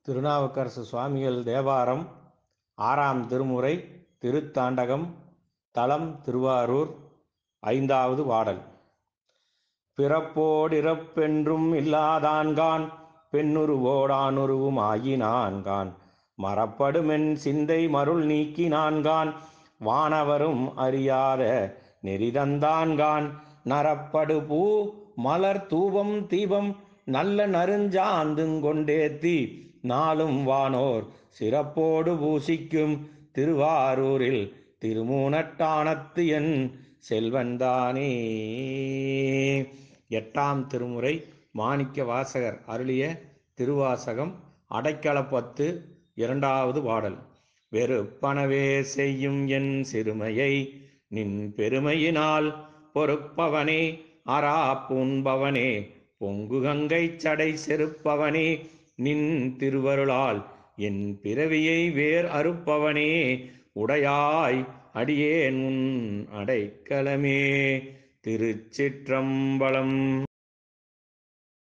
திருநாவுக்கரசு சுவாமிகள் தேவாரம் ஆறாம் திருமுறை திருத்தாண்டகம் தலம் திருவாரூர் ஐந்தாவது பாடல் பிறப்போடிறப்பென்றும் இல்லாதான்கான் பெண்ணுருவோடானுருவும் ஆயினான்கான் மறப்படுமென் சிந்தை மருள் நீக்கினான்கான் வானவரும் அறியாத நெறிதந்தான்கான் நரப்படு பூ மலர் தூபம் தீபம் நல்ல நறுஞ்சாந்துங்கொண்டேத்தி நாளும் வானோர் சிறப்போடு பூசிக்கும் திருவாரூரில் திருமூனட்டானத்து என் செல்வன்தானே எட்டாம் திருமுறை மாணிக்க வாசகர் அருளிய திருவாசகம் அடைக்கலப்பத்து இரண்டாவது பாடல் வெறுப்பனவே செய்யும் என் சிறுமையை நின் பெருமையினால் பொறுப்பவனே அரா பூண்பவனே பொங்கு கங்கை சடை செருப்பவனே நின் திருவருளால் என் பிறவியை வேர் அறுப்பவனே உடையாய் அடியேன் உன் அடைக்கலமே திருச்சிற்றம்பலம்